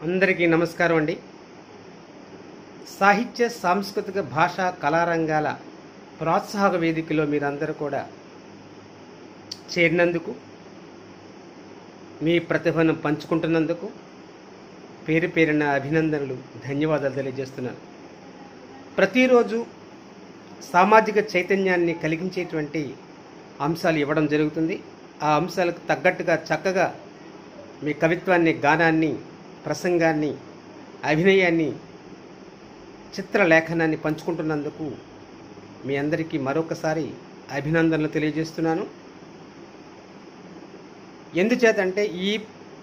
అందరికీ నమస్కారం అండి సాహిత్య సాంస్కృతిక భాషా కళారంగాల ప్రోత్సాహక వేదికలో మీరందరూ కూడా చేరినందుకు మీ ప్రతిభను పంచుకుంటున్నందుకు పేరు పేరున అభినందనలు ధన్యవాదాలు తెలియజేస్తున్నాను ప్రతిరోజు సామాజిక చైతన్యాన్ని కలిగించేటువంటి అంశాలు ఇవ్వడం జరుగుతుంది ఆ అంశాలకు తగ్గట్టుగా చక్కగా మీ కవిత్వాన్ని గానాన్ని ప్రసంగాన్ని అభినయాన్ని చిత్రలేఖనాన్ని పంచుకుంటున్నందుకు మీ అందరికీ మరొకసారి అభినందనలు తెలియజేస్తున్నాను ఎందుచేతంటే ఈ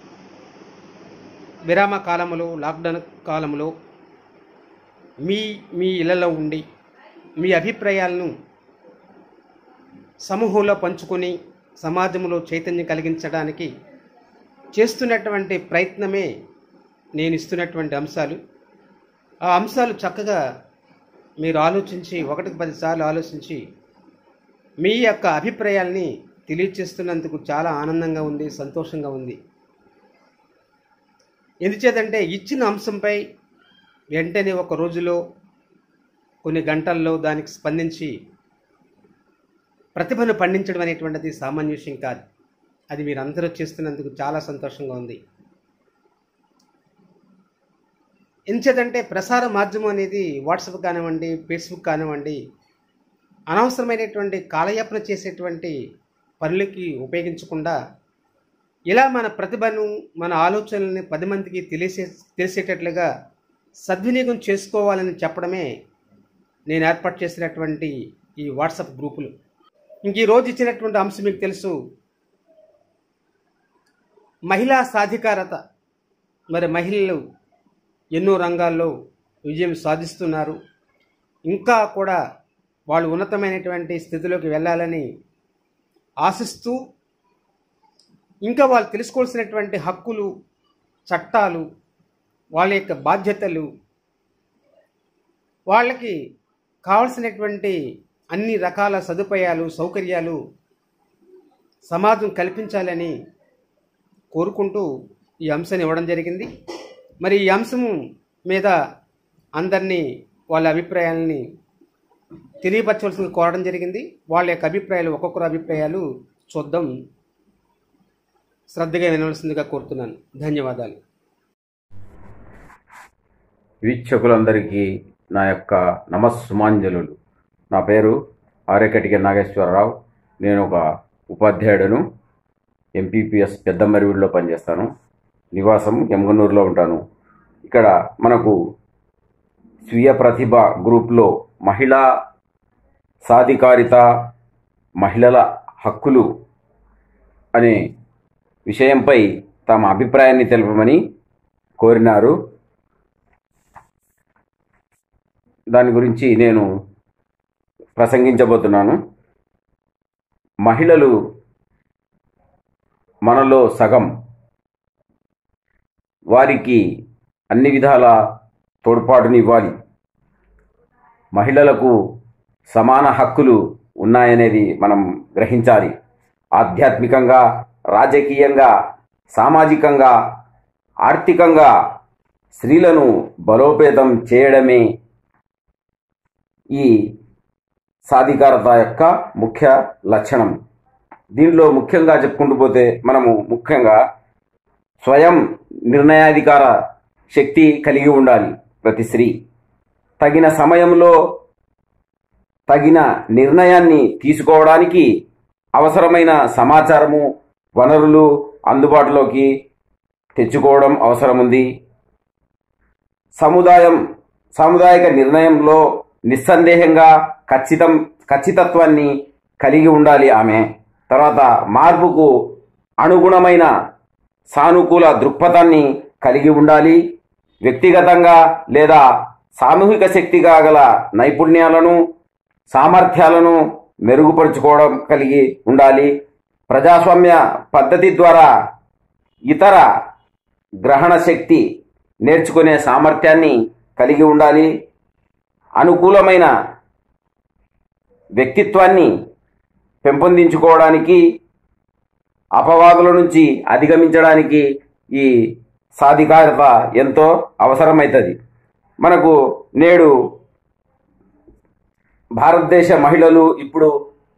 విరామ కాలంలో లాక్డౌన్ కాలంలో మీ మీ ఇళ్లలో ఉండి మీ అభిప్రాయాలను సమూహంలో పంచుకొని సమాజంలో చైతన్యం కలిగించడానికి చేస్తున్నటువంటి ప్రయత్నమే నేను ఇస్తున్నటువంటి అంశాలు ఆ అంశాలు చక్కగా మీరు ఆలోచించి ఒకటికి పదిసార్లు ఆలోచించి మీ యొక్క అభిప్రాయాల్ని తెలియచేస్తున్నందుకు చాలా ఆనందంగా ఉంది సంతోషంగా ఉంది ఎందుచేతంటే ఇచ్చిన అంశంపై వెంటనే ఒక రోజులో కొన్ని గంటల్లో దానికి స్పందించి ప్రతిభను పండించడం అనేటువంటిది సామాన్య విషయం కాదు అది మీరందరూ చేస్తున్నందుకు చాలా సంతోషంగా ఉంది ఎంచేదంటే ప్రసార మాధ్యమం అనేది వాట్సాప్ కానివ్వండి ఫేస్బుక్ కానివ్వండి అనవసరమైనటువంటి కాలయాపన చేసేటువంటి పనులకి ఉపయోగించకుండా ఇలా మన ప్రతిభను మన ఆలోచనల్ని పది మందికి తెలిసే తెలిసేటట్లుగా సద్వినియోగం చేసుకోవాలని చెప్పడమే నేను ఏర్పాటు చేసినటువంటి ఈ వాట్సాప్ గ్రూపులు ఇంక ఈరోజు ఇచ్చినటువంటి అంశం మీకు తెలుసు మహిళా సాధికారత మరి మహిళలు ఎన్నో రంగాల్లో విజయం సాధిస్తున్నారు ఇంకా కూడా వాళ్ళు ఉన్నతమైనటువంటి స్థితిలోకి వెళ్ళాలని ఆశిస్తూ ఇంకా వాళ్ళు తెలుసుకోవాల్సినటువంటి హక్కులు చట్టాలు వాళ్ళ యొక్క బాధ్యతలు వాళ్ళకి కావలసినటువంటి అన్ని రకాల సదుపాయాలు సౌకర్యాలు సమాజం కల్పించాలని కోరుకుంటూ ఈ అంశాన్ని ఇవ్వడం జరిగింది మరి ఈ అంశము మీద అందరినీ వాళ్ళ అభిప్రాయాలని తెలియపరచవలసింది కోరడం జరిగింది వాళ్ళ యొక్క అభిప్రాయాలు ఒక్కొక్కరు అభిప్రాయాలు చూద్దాం శ్రద్ధగా వినవలసిందిగా కోరుతున్నాను ధన్యవాదాలు వీక్షకులందరికీ నా యొక్క నమస్సుమాంజలు నా పేరు ఆర్యకటిక నాగేశ్వరరావు నేను ఒక ఉపాధ్యాయుడను ఎంపీపీఎస్ పెద్దమరివిడిలో పనిచేస్తాను నివాసం ఎమ్గనూరులో ఉంటాను ఇక్కడ మనకు స్వీయ ప్రతిభ గ్రూప్లో మహిళా సాధికారిత మహిళల హక్కులు అనే విషయంపై తమ అభిప్రాయాన్ని తెలపమని కోరినారు దాని గురించి నేను ప్రసంగించబోతున్నాను మహిళలు మనలో సగం వారికి అన్ని విధాల తోడ్పాటునివ్వాలి మహిళలకు సమాన హక్కులు ఉన్నాయనేది మనం గ్రహించాలి ఆధ్యాత్మికంగా రాజకీయంగా సామాజికంగా ఆర్థికంగా స్త్రీలను బలోపేతం చేయడమే ఈ సాధికారత యొక్క ముఖ్య లక్షణం దీనిలో ముఖ్యంగా చెప్పుకుంటూ పోతే మనము ముఖ్యంగా స్వయం నిర్ణయాధికార శక్తి కలిగి ఉండాలి ప్రతి స్త్రీ తగిన సమయంలో తగిన నిర్ణయాన్ని తీసుకోవడానికి అవసరమైన సమాచారము వనరులు అందుబాటులోకి తెచ్చుకోవడం అవసరం ఉంది సముదాయం సాముదాయిక నిర్ణయంలో నిస్సందేహంగా ఖచ్చితం ఖచ్చితత్వాన్ని కలిగి ఉండాలి ఆమె తర్వాత మార్పుకు అనుగుణమైన సానుకూల దృక్పథాన్ని కలిగి ఉండాలి వ్యక్తిగతంగా లేదా సామూహిక శక్తిగా గల నైపుణ్యాలను సామర్థ్యాలను మెరుగుపరుచుకోవడం కలిగి ఉండాలి ప్రజాస్వామ్య పద్ధతి ద్వారా ఇతర గ్రహణ శక్తి నేర్చుకునే సామర్థ్యాన్ని కలిగి ఉండాలి అనుకూలమైన వ్యక్తిత్వాన్ని పెంపొందించుకోవడానికి అపవాదుల నుంచి అధిగమించడానికి ఈ సాధికారత ఎంతో అవసరమవుతుంది మనకు నేడు భారతదేశ మహిళలు ఇప్పుడు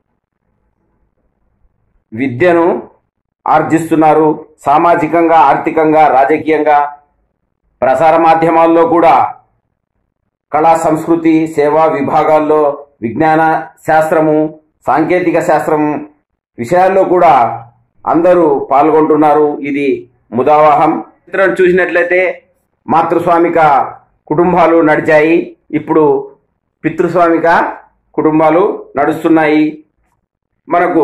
విద్యను ఆర్జిస్తున్నారు సామాజికంగా ఆర్థికంగా రాజకీయంగా ప్రసార మాధ్యమాల్లో కూడా కళా సంస్కృతి సేవా విభాగాల్లో విజ్ఞాన శాస్త్రము సాంకేతిక శాస్త్రం విషయాల్లో కూడా అందరూ పాల్గొంటున్నారు ఇది ముదావాహం చిత్రం చూసినట్లయితే మాతృస్వామిక కుటుంబాలు నడిచాయి ఇప్పుడు పితృస్వామిక కుటుంబాలు నడుస్తున్నాయి మనకు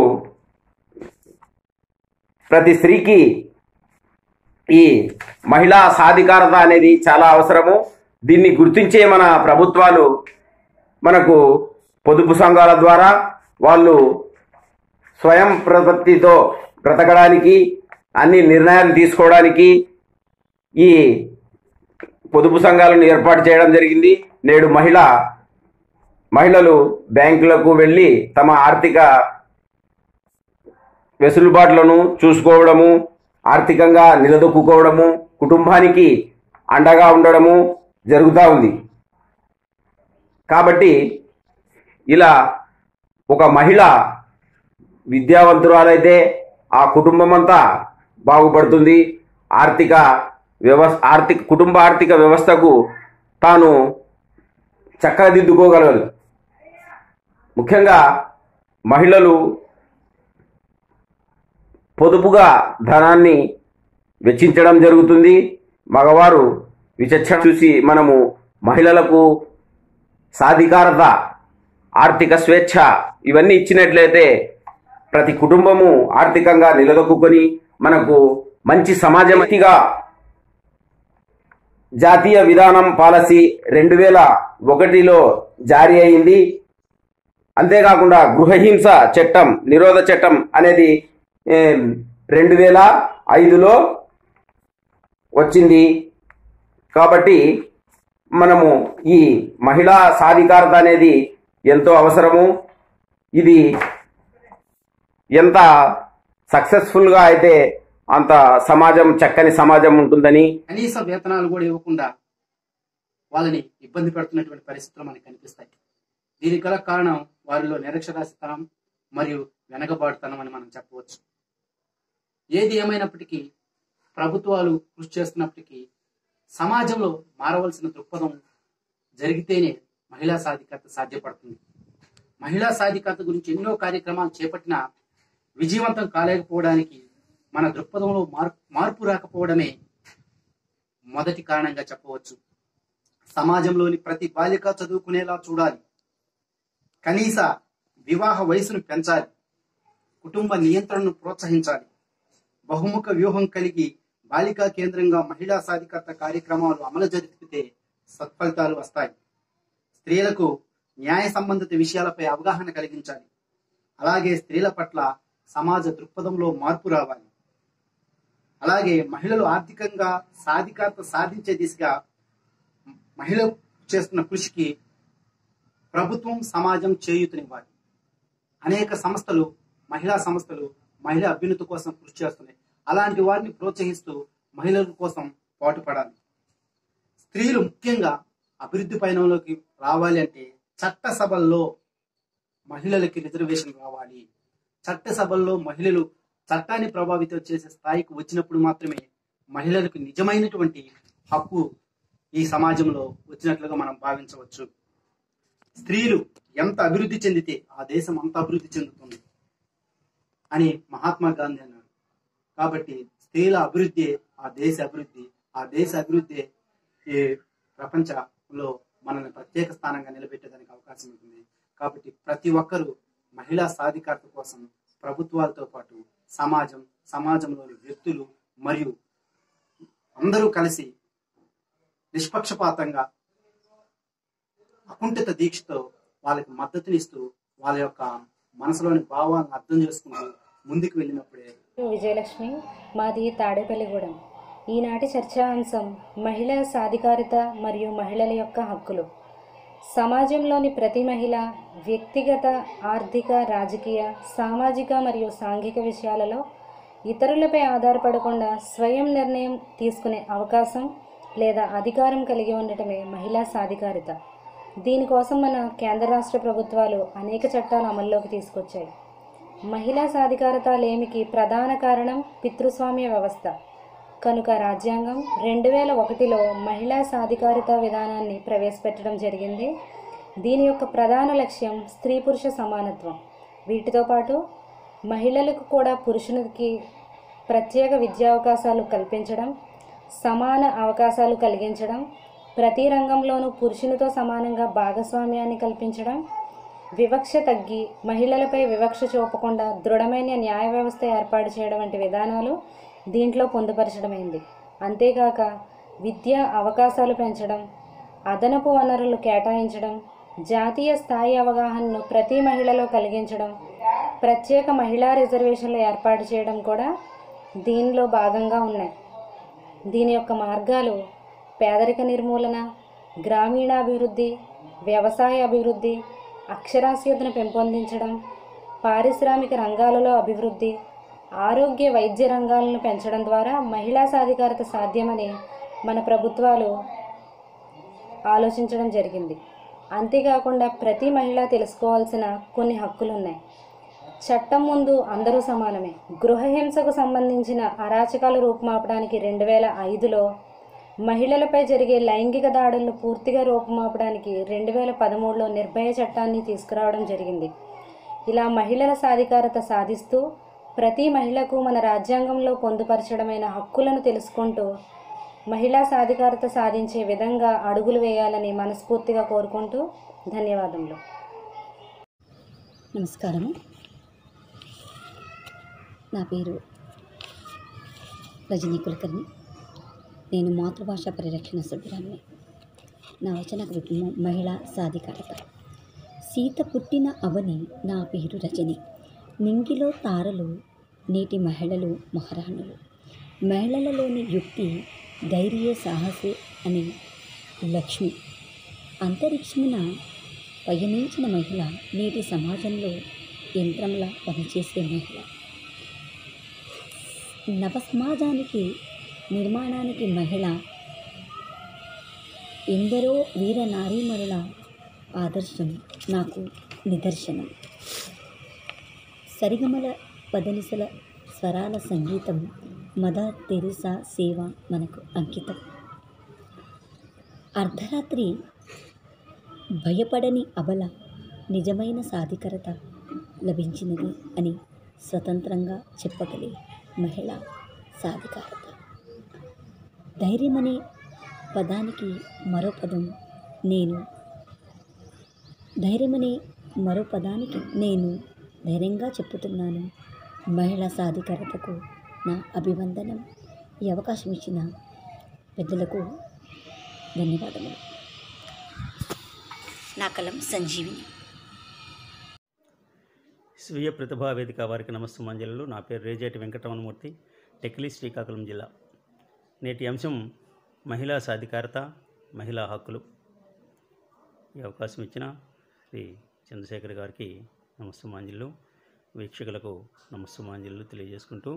ప్రతి స్త్రీకి ఈ మహిళా సాధికారత అనేది చాలా అవసరము దీన్ని గుర్తించే మన ప్రభుత్వాలు మనకు పొదుపు సంఘాల ద్వారా వాళ్ళు స్వయం ప్రపత్తితో బ్రతకడానికి అన్ని నిర్ణయాలు తీసుకోవడానికి ఈ పొదుపు సంఘాలను ఏర్పాటు చేయడం జరిగింది నేడు మహిళ మహిళలు బ్యాంకులకు వెళ్ళి తమ ఆర్థిక వెసులుబాట్లను చూసుకోవడము ఆర్థికంగా నిలదొక్కుకోవడము కుటుంబానికి అండగా ఉండడము జరుగుతూ ఉంది కాబట్టి ఇలా ఒక మహిళ విద్యావంతురాలైతే ఆ కుటుంబం అంతా బాగుపడుతుంది ఆర్థిక వ్యవస్థ ఆర్థిక కుటుంబ ఆర్థిక వ్యవస్థకు తాను చక్కదిద్దుకోగలదు ముఖ్యంగా మహిళలు పొదుపుగా ధనాన్ని వెచ్చించడం జరుగుతుంది మగవారు విచక్షణ చూసి మనము మహిళలకు సాధికారత ఆర్థిక స్వేచ్ఛ ఇవన్నీ ఇచ్చినట్లయితే ప్రతి కుటుంబము ఆర్థికంగా నిలదొక్కుని మనకు మంచి సమాజమతిగా జాతీయ విధానం పాలసీ రెండు వేల ఒకటిలో జారీ అయింది అంతేకాకుండా గృహహింస చట్టం నిరోధ చట్టం అనేది రెండు వేల ఐదులో వచ్చింది కాబట్టి మనము ఈ మహిళా సాధికారత అనేది ఎంతో అవసరము ఇది ఎంత సక్సెస్ఫుల్గా అయితే అంత సమాజం చక్కని సమాజం ఉంటుందని కనీస వేతనాలు కూడా ఇవ్వకుండా వాళ్ళని ఇబ్బంది పెడుతున్నటువంటి పరిస్థితులు మనకు కనిపిస్తాయి దీనికి గల కారణం వారిలో నిరక్షరాస్యతనం మరియు వెనకబాటుతనం అని మనం చెప్పవచ్చు ఏది ఏమైనప్పటికీ ప్రభుత్వాలు కృషి చేస్తున్నప్పటికీ సమాజంలో మారవలసిన దృక్పథం జరిగితేనే మహిళా సాధికారత సాధ్యపడుతుంది మహిళా సాధికారత గురించి ఎన్నో కార్యక్రమాలు చేపట్టినా విజయవంతం కాలేకపోవడానికి మన దృక్పథంలో మార్పు మార్పు రాకపోవడమే మొదటి కారణంగా చెప్పవచ్చు సమాజంలోని ప్రతి బాలిక చదువుకునేలా చూడాలి కనీస వివాహ వయసును పెంచాలి కుటుంబ నియంత్రణను ప్రోత్సహించాలి బహుముఖ వ్యూహం కలిగి బాలికా కేంద్రంగా మహిళా సాధికారత కార్యక్రమాలు అమలు జరిపితే సత్ఫలితాలు వస్తాయి స్త్రీలకు న్యాయ సంబంధిత విషయాలపై అవగాహన కలిగించాలి అలాగే స్త్రీల పట్ల సమాజ దృక్పథంలో మార్పు రావాలి అలాగే మహిళలు ఆర్థికంగా సాధికారత సాధించే దిశగా మహిళ చేస్తున్న కృషికి ప్రభుత్వం సమాజం చేయూతనివ్వాలి అనేక సంస్థలు మహిళా సంస్థలు మహిళా అభ్యున్నతి కోసం కృషి చేస్తున్నాయి అలాంటి వారిని ప్రోత్సహిస్తూ మహిళల కోసం పాటుపడాలి స్త్రీలు ముఖ్యంగా అభివృద్ధి పయనంలోకి రావాలి అంటే చట్టసభల్లో మహిళలకి రిజర్వేషన్ రావాలి చట్టసభల్లో మహిళలు చట్టాన్ని ప్రభావితం చేసే స్థాయికి వచ్చినప్పుడు మాత్రమే మహిళలకు నిజమైనటువంటి హక్కు ఈ సమాజంలో వచ్చినట్లుగా మనం భావించవచ్చు స్త్రీలు ఎంత అభివృద్ధి చెందితే ఆ దేశం అంత అభివృద్ధి చెందుతుంది అని మహాత్మా గాంధీ అన్నాడు కాబట్టి స్త్రీల అభివృద్ధి ఆ దేశ అభివృద్ధి ఆ దేశ అభివృద్ధి ఈ ప్రపంచంలో మనల్ని ప్రత్యేక స్థానంగా నిలబెట్టేదానికి అవకాశం ఉంటుంది కాబట్టి ప్రతి ఒక్కరూ మహిళా సాధికారత కోసం ప్రభుత్వాలతో పాటు సమాజం సమాజంలోని వ్యక్తులు మరియు అందరూ కలిసి నిష్పక్షపాతంగా అకుంఠిత దీక్షతో వాళ్ళకి మద్దతునిస్తూ వాళ్ళ యొక్క మనసులోని భావాలను అర్థం చేసుకుంటూ ముందుకు వెళ్ళినప్పుడే విజయలక్ష్మి మాది తాడేపల్లిగూడెం ఈనాటి చర్చాంశం మహిళా సాధికారిత మరియు మహిళల యొక్క హక్కులు సమాజంలోని ప్రతి మహిళ వ్యక్తిగత ఆర్థిక రాజకీయ సామాజిక మరియు సాంఘిక విషయాలలో ఇతరులపై ఆధారపడకుండా స్వయం నిర్ణయం తీసుకునే అవకాశం లేదా అధికారం కలిగి ఉండటమే మహిళా సాధికారిత దీనికోసం మన కేంద్ర రాష్ట్ర ప్రభుత్వాలు అనేక చట్టాలు అమల్లోకి తీసుకొచ్చాయి మహిళా సాధికారత లేమికి ప్రధాన కారణం పితృస్వామ్య వ్యవస్థ కనుక రాజ్యాంగం రెండు వేల ఒకటిలో మహిళా సాధికారిత విధానాన్ని ప్రవేశపెట్టడం జరిగింది దీని యొక్క ప్రధాన లక్ష్యం స్త్రీ పురుష సమానత్వం వీటితో పాటు మహిళలకు కూడా పురుషునికి ప్రత్యేక విద్యా అవకాశాలు కల్పించడం సమాన అవకాశాలు కలిగించడం ప్రతి రంగంలోనూ పురుషునితో సమానంగా భాగస్వామ్యాన్ని కల్పించడం వివక్ష తగ్గి మహిళలపై వివక్ష చూపకుండా దృఢమైన న్యాయ వ్యవస్థ ఏర్పాటు చేయడం వంటి విధానాలు దీంట్లో పొందుపరచడమైంది అంతేకాక విద్యా అవకాశాలు పెంచడం అదనపు వనరులు కేటాయించడం జాతీయ స్థాయి అవగాహనను ప్రతి మహిళలో కలిగించడం ప్రత్యేక మహిళా రిజర్వేషన్లు ఏర్పాటు చేయడం కూడా దీనిలో భాగంగా ఉన్నాయి దీని యొక్క మార్గాలు పేదరిక నిర్మూలన గ్రామీణాభివృద్ధి వ్యవసాయ అభివృద్ధి అక్షరాస్యతను పెంపొందించడం పారిశ్రామిక రంగాలలో అభివృద్ధి ఆరోగ్య వైద్య రంగాలను పెంచడం ద్వారా మహిళా సాధికారత సాధ్యమని మన ప్రభుత్వాలు ఆలోచించడం జరిగింది అంతేకాకుండా ప్రతి మహిళ తెలుసుకోవాల్సిన కొన్ని హక్కులు ఉన్నాయి చట్టం ముందు అందరూ సమానమే గృహహింసకు సంబంధించిన అరాచకాలు రూపుమాపడానికి రెండు వేల ఐదులో మహిళలపై జరిగే లైంగిక దాడులను పూర్తిగా రూపుమాపడానికి రెండు వేల పదమూడులో నిర్భయ చట్టాన్ని తీసుకురావడం జరిగింది ఇలా మహిళల సాధికారత సాధిస్తూ ప్రతి మహిళకు మన రాజ్యాంగంలో పొందుపరచడమైన హక్కులను తెలుసుకుంటూ మహిళా సాధికారత సాధించే విధంగా అడుగులు వేయాలని మనస్ఫూర్తిగా కోరుకుంటూ ధన్యవాదములు నమస్కారము నా పేరు రజనీ కులకర్ణి నేను మాతృభాష పరిరక్షణ సభ్యురాన్ని నా వచన కుటుంబం మహిళా సాధికారత సీత పుట్టిన అవని నా పేరు రజని నింగిలో తారలు నేటి మహిళలు మహారాణులు మహిళలలోని యుక్తి ధైర్య సాహసే అని లక్ష్మి అంతరిక్షమున పయనించిన మహిళ నేటి సమాజంలో యంత్రంలా పనిచేసే మహిళ నవ సమాజానికి నిర్మాణానికి మహిళ ఎందరో వీర నారీమణుల ఆదర్శం నాకు నిదర్శనం సరిగమల పదనిసల స్వరాల సంగీతం మదర్ తెరిసా సేవ మనకు అంకితం అర్ధరాత్రి భయపడని అబల నిజమైన సాధికారత లభించినది అని స్వతంత్రంగా చెప్పగలే మహిళ సాధికారత ధైర్యమనే పదానికి మరో పదం నేను ధైర్యమనే మరో పదానికి నేను ధైర్యంగా చెప్పుతున్నాను మహిళా సాధికారతకు నా అభివందనం ఈ అవకాశం ఇచ్చిన పెద్దలకు ధన్యవాదములు నా కలం సంజీవిని స్వీయ ప్రతిభా వేదిక వారికి నమస్సుమాంజలు నా పేరు రేజేటి వెంకటరమణమూర్తి టెక్లీ శ్రీకాకుళం జిల్లా నేటి అంశం మహిళా సాధికారత మహిళా హక్కులు ఈ అవకాశం ఇచ్చిన శ్రీ చంద్రశేఖర్ గారికి నమస్సుమాంజలు వీక్షకులకు నమస్సుమాంజలు తెలియజేసుకుంటూ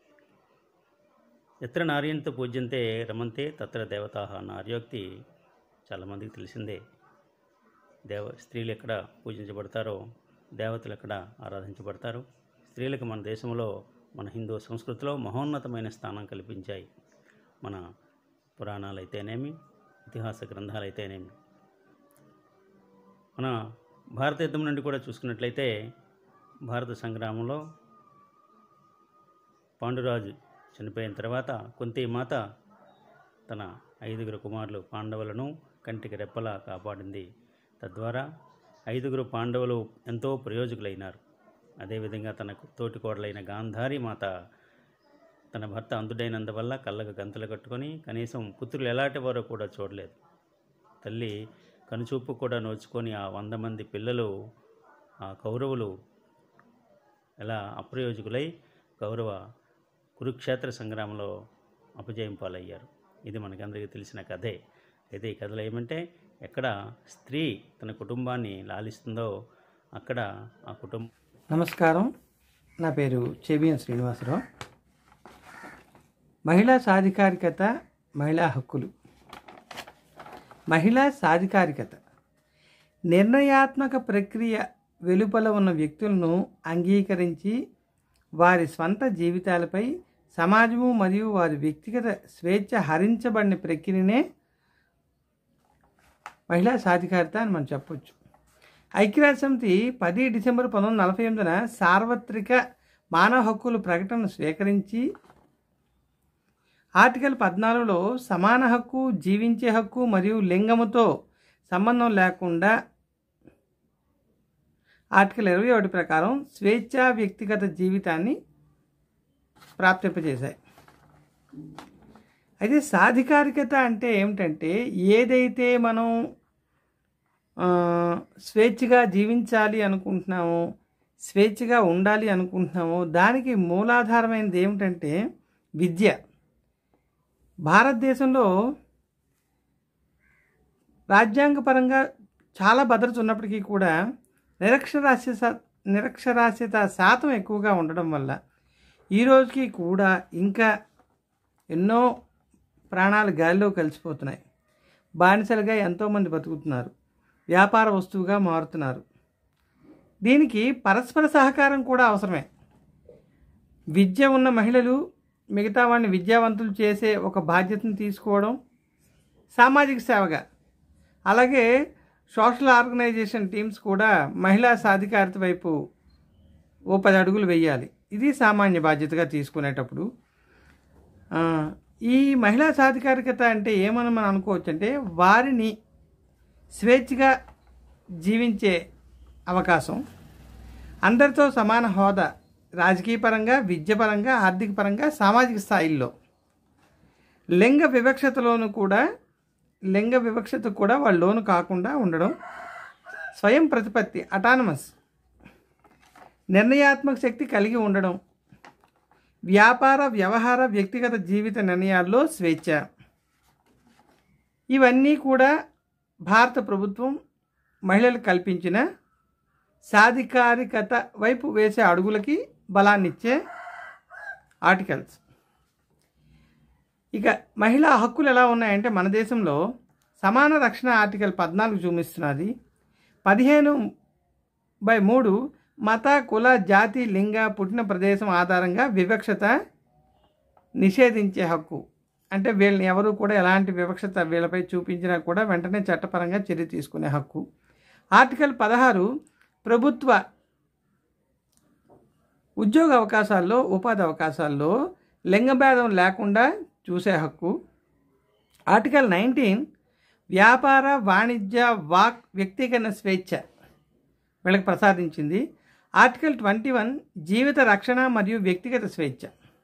ఎత్ర నార్యంత పూజ్యంతే రమంతే తత్ర దేవతా అన్న ఆర్యోక్తి చాలామందికి తెలిసిందే దేవ స్త్రీలు ఎక్కడ పూజించబడతారో దేవతలు ఎక్కడ ఆరాధించబడతారు స్త్రీలకు మన దేశంలో మన హిందూ సంస్కృతిలో మహోన్నతమైన స్థానం కల్పించాయి మన పురాణాలు అయితేనేమి ఇతిహాస గ్రంథాలు అయితేనేమి మన భారతయుద్ధం నుండి కూడా చూసుకున్నట్లయితే భారత సంగ్రామంలో పాండురాజు చనిపోయిన తర్వాత కుంతి మాత తన ఐదుగురు కుమారులు పాండవులను కంటికి రెప్పలా కాపాడింది తద్వారా ఐదుగురు పాండవులు ఎంతో ప్రయోజకులైనారు అదేవిధంగా తనకు తోటికోడలైన గాంధారి మాత తన భర్త అంధుడైనందువల్ల కళ్ళకు గంతలు కట్టుకొని కనీసం పుత్రులు ఎలాంటి వారో కూడా చూడలేదు తల్లి కనుచూపు కూడా నోచుకొని ఆ వంద మంది పిల్లలు ఆ కౌరవులు ఎలా అప్రయోజకులై కౌరవ కురుక్షేత్ర సంగ్రామంలో అపజయం పాలయ్యారు ఇది మనకందరికీ తెలిసిన కథే అయితే ఈ కథలో ఏమంటే ఎక్కడ స్త్రీ తన కుటుంబాన్ని లాలిస్తుందో అక్కడ ఆ కుటుంబం నమస్కారం నా పేరు చెబిఎన్ శ్రీనివాసరావు మహిళా సాధికారికత మహిళా హక్కులు మహిళా సాధికారికత నిర్ణయాత్మక ప్రక్రియ వెలుపల ఉన్న వ్యక్తులను అంగీకరించి వారి స్వంత జీవితాలపై సమాజము మరియు వారి వ్యక్తిగత స్వేచ్ఛ హరించబడిన ప్రక్రియనే మహిళా సాధికారిత అని మనం చెప్పొచ్చు ఐక్యరాజ్య సమితి పది డిసెంబర్ పంతొమ్మిది వందల నలభై ఎనిమిదిన సార్వత్రిక మానవ హక్కుల ప్రకటనను స్వీకరించి ఆర్టికల్ పద్నాలుగులో సమాన హక్కు జీవించే హక్కు మరియు లింగముతో సంబంధం లేకుండా ఆర్టికల్ ఇరవై ఒకటి ప్రకారం స్వేచ్ఛా వ్యక్తిగత జీవితాన్ని ప్రాప్తింపజేశాయి అయితే సాధికారికత అంటే ఏమిటంటే ఏదైతే మనం ఆ, స్వేచ్ఛగా జీవించాలి అనుకుంటున్నామో స్వేచ్ఛగా ఉండాలి అనుకుంటున్నామో దానికి మూలాధారమైనది ఏమిటంటే విద్య భారతదేశంలో రాజ్యాంగపరంగా చాలా భద్రత ఉన్నప్పటికీ కూడా నిరక్షరాస్యత నిరక్షరాస్యత శాతం ఎక్కువగా ఉండడం వల్ల ఈ రోజుకి కూడా ఇంకా ఎన్నో ప్రాణాలు గాలిలో కలిసిపోతున్నాయి బానిసలుగా ఎంతోమంది బతుకుతున్నారు వ్యాపార వస్తువుగా మారుతున్నారు దీనికి పరస్పర సహకారం కూడా అవసరమే విద్య ఉన్న మహిళలు మిగతా వాడిని విద్యావంతులు చేసే ఒక బాధ్యతను తీసుకోవడం సామాజిక సేవగా అలాగే సోషల్ ఆర్గనైజేషన్ టీమ్స్ కూడా మహిళా సాధికారత వైపు ఓ పది అడుగులు వేయాలి ఇది సామాన్య బాధ్యతగా తీసుకునేటప్పుడు ఆ, ఈ మహిళా సాధికారికత అంటే ఏమని మనం అనుకోవచ్చు అంటే వారిని స్వేచ్ఛగా జీవించే అవకాశం అందరితో సమాన హోదా రాజకీయ పరంగా విద్యపరంగా ఆర్థిక పరంగా సామాజిక స్థాయిల్లో లింగ వివక్షతలోను కూడా లింగ వివక్షత కూడా వాళ్ళ లోను కాకుండా ఉండడం స్వయం ప్రతిపత్తి అటానమస్ నిర్ణయాత్మక శక్తి కలిగి ఉండడం వ్యాపార వ్యవహార వ్యక్తిగత జీవిత నిర్ణయాల్లో స్వేచ్ఛ ఇవన్నీ కూడా భారత ప్రభుత్వం మహిళలకు కల్పించిన సాధికారికత వైపు వేసే అడుగులకి బలాన్నిచ్చే ఆర్టికల్స్ ఇక మహిళా హక్కులు ఎలా ఉన్నాయంటే మన దేశంలో సమాన రక్షణ ఆర్టికల్ పద్నాలుగు చూపిస్తున్నది పదిహేను బై మూడు మత కుల జాతి లింగ పుట్టిన ప్రదేశం ఆధారంగా వివక్షత నిషేధించే హక్కు అంటే వీళ్ళని ఎవరు కూడా ఎలాంటి వివక్షత వీళ్ళపై చూపించినా కూడా వెంటనే చట్టపరంగా చర్య తీసుకునే హక్కు ఆర్టికల్ పదహారు ప్రభుత్వ ఉద్యోగ అవకాశాల్లో ఉపాధి అవకాశాల్లో లింగభేదం లేకుండా చూసే హక్కు ఆర్టికల్ నైన్టీన్ వ్యాపార వాణిజ్య వాక్ వ్యక్తీకరణ స్వేచ్ఛ వీళ్ళకి ప్రసాదించింది ఆర్టికల్ ట్వంటీ వన్ జీవిత రక్షణ మరియు వ్యక్తిగత స్వేచ్ఛ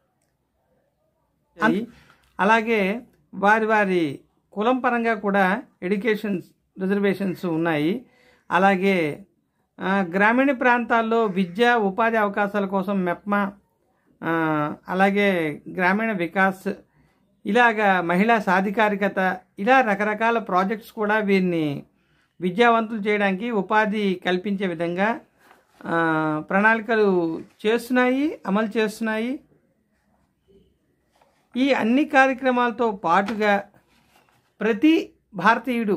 అన్- అలాగే వారి వారి కులం పరంగా కూడా ఎడ్యుకేషన్ రిజర్వేషన్స్ ఉన్నాయి అలాగే ఆ, గ్రామీణ ప్రాంతాల్లో విద్య ఉపాధి అవకాశాల కోసం మెప్మా ఆ, అలాగే గ్రామీణ వికాస్ ఇలాగా మహిళా సాధికారికత ఇలా రకరకాల ప్రాజెక్ట్స్ కూడా వీరిని విద్యావంతులు చేయడానికి ఉపాధి కల్పించే విధంగా ఆ, ప్రణాళికలు చేస్తున్నాయి అమలు చేస్తున్నాయి ఈ అన్ని కార్యక్రమాలతో పాటుగా ప్రతి భారతీయుడు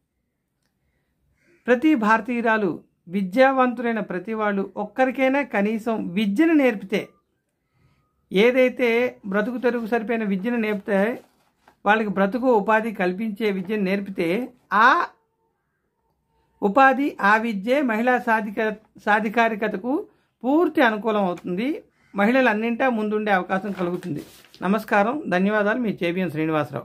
ప్రతి భారతీయురాలు విద్యావంతులైన ప్రతి వాళ్ళు ఒక్కరికైనా కనీసం విద్యను నేర్పితే ఏదైతే బ్రతుకు తెరుగు సరిపోయిన విద్యను నేర్పితే వాళ్ళకి బ్రతుకు ఉపాధి కల్పించే విద్యను నేర్పితే ఆ ఉపాధి ఆ విద్యే మహిళా సాధిక సాధికారికతకు పూర్తి అనుకూలం అవుతుంది మహిళలు అన్నింటా ముందుండే అవకాశం కలుగుతుంది నమస్కారం ధన్యవాదాలు మీ చేబిఎన్ శ్రీనివాసరావు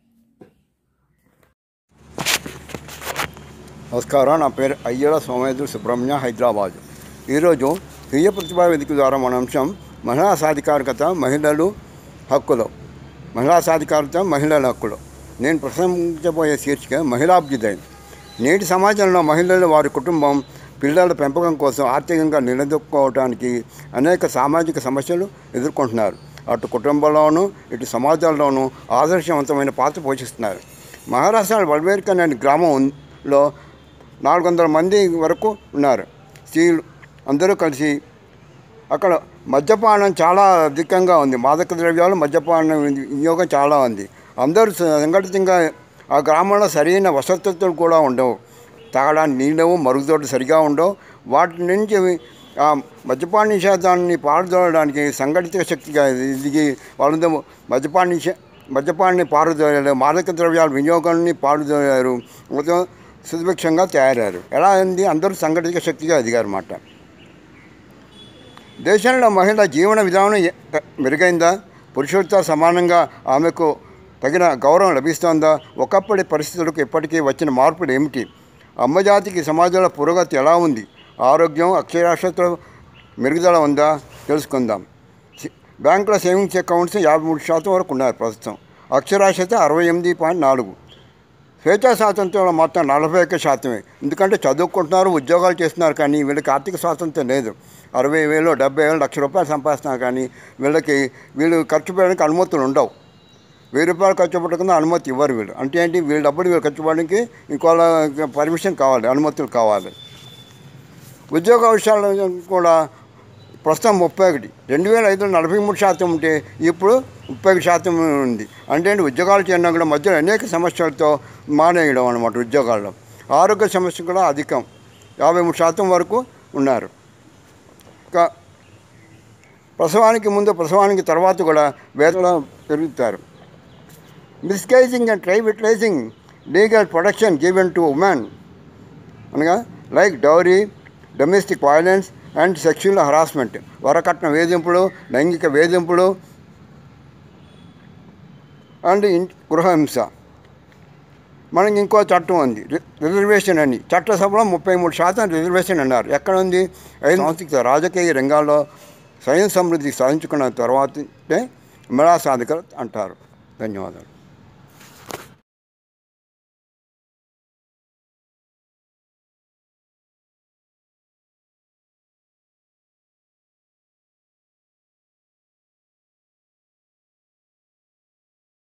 నమస్కారం నా పేరు అయ్యల సోమేంద్ర సుబ్రహ్మణ్య హైదరాబాద్ ఈరోజు స్వీయ ప్రతిభా వేదిక ద్వారా మన అంశం మహిళా సాధికారికత మహిళలు హక్కులు మహిళా సాధికారత మహిళల హక్కులు నేను ప్రసంగించబోయే శీర్షిక మహిళాభ్యుదయం నేటి సమాజంలో మహిళలు వారి కుటుంబం పిల్లల పెంపకం కోసం ఆర్థికంగా నిలదొక్కుకోవడానికి అనేక సామాజిక సమస్యలు ఎదుర్కొంటున్నారు అటు కుటుంబంలోనూ ఇటు సమాజంలోనూ ఆదర్శవంతమైన పాత్ర పోషిస్తున్నారు మహారాష్ట్ర వల్వేర్కన్ అనే గ్రామంలో నాలుగు వందల మంది వరకు ఉన్నారు స్త్రీలు అందరూ కలిసి అక్కడ మద్యపానం చాలా అధికంగా ఉంది మాదక ద్రవ్యాలు మద్యపానం వినియోగం చాలా ఉంది అందరూ సంఘటితంగా ఆ గ్రామంలో సరైన వసతులు కూడా ఉండవు తాగడానికి నీళ్ళవు మరుగుదొడ్లు సరిగా ఉండవు వాటి నుంచి ఆ మద్యపాన నిషేధాన్ని పారుదోలడానికి సంఘటిత శక్తిగా దిగి వాళ్ళందరూ మద్యపాన నిషే మద్యపాన్ని పారుదోలారు మాదక ద్రవ్యాల వినియోగాన్ని పారుదోలారు మొత్తం సుభిక్షంగా తయారయ్యారు ఎలా అయింది అందరూ సంఘటిత శక్తిగా ఎదిగారు అన్నమాట దేశంలో మహిళ జీవన విధానం ఎ- మెరుగైందా పురుషులతో సమానంగా ఆమెకు తగిన గౌరవం లభిస్తోందా ఒకప్పటి పరిస్థితులకు ఇప్పటికీ వచ్చిన మార్పులు ఏమిటి అమ్మజాతికి సమాజంలో పురోగతి ఎలా ఉంది ఆరోగ్యం అక్షరాస్యతలో మెరుగుదల ఉందా తెలుసుకుందాం సి- బ్యాంకుల సేవింగ్స్ అకౌంట్స్ యాభై మూడు శాతం వరకు ఉన్నారు ప్రస్తుతం అక్షరాస్యత అరవై ఎనిమిది పాయింట్ నాలుగు స్వేచ్ఛా స్వాతంత్రంలో మొత్తం నలభై ఒక్క శాతమే ఎందుకంటే చదువుకుంటున్నారు ఉద్యోగాలు చేస్తున్నారు కానీ వీళ్ళకి ఆర్థిక స్వాతంత్రం లేదు అరవై వేలు డెబ్బై వేలు లక్ష రూపాయలు సంపాదిస్తున్నారు కానీ వీళ్ళకి వీళ్ళు ఖర్చు పెట్టడానికి అనుమతులు ఉండవు వెయ్యి రూపాయలు ఖర్చు పెట్టకుండా అనుమతి ఇవ్వరు వీళ్ళు అంటే ఏంటి వీళ్ళ డబ్బులు వీళ్ళు ఖర్చు పెట్టడానికి ఇంకోళ్ళ పర్మిషన్ కావాలి అనుమతులు కావాలి ఉద్యోగ విషయాలు కూడా ప్రస్తుతం ముప్పై ఒకటి రెండు వేల ఐదులో నలభై మూడు శాతం ఉంటే ఇప్పుడు ముప్పై ఒకటి శాతం ఉంది అంటే ఏంటి ఉద్యోగాలు చేయడం కూడా మధ్యలో అనేక సమస్యలతో మానేయడం అనమాట ఉద్యోగాల్లో ఆరోగ్య సమస్యలు కూడా అధికం యాభై మూడు శాతం వరకు ఉన్నారు ఇంకా ప్రసవానికి ముందు ప్రసవానికి తర్వాత కూడా వేతన పెరుగుతారు misguiding and trivialising legal protection given to women అనగా like dowry domestic violence and sexual harassment వరకట్న వేధింపులు లైంగిక వేధింపులు అండ్ ఇన్ గృహహింస మనకి ఇంకో చట్టం ఉంది రి- రిజర్వేషన్ అని చట్టసభలో ముప్పై మూడు శాతం రిజర్వేషన్ అన్నారు ఎక్కడ ఉంది ఐదు సాంస్కృతిక రాజకీయ రంగాల్లో స్వయం సమృద్ధి సాధించుకున్న తర్వాతే మహిళా సాధికారత అంటారు ధన్యవాదాలు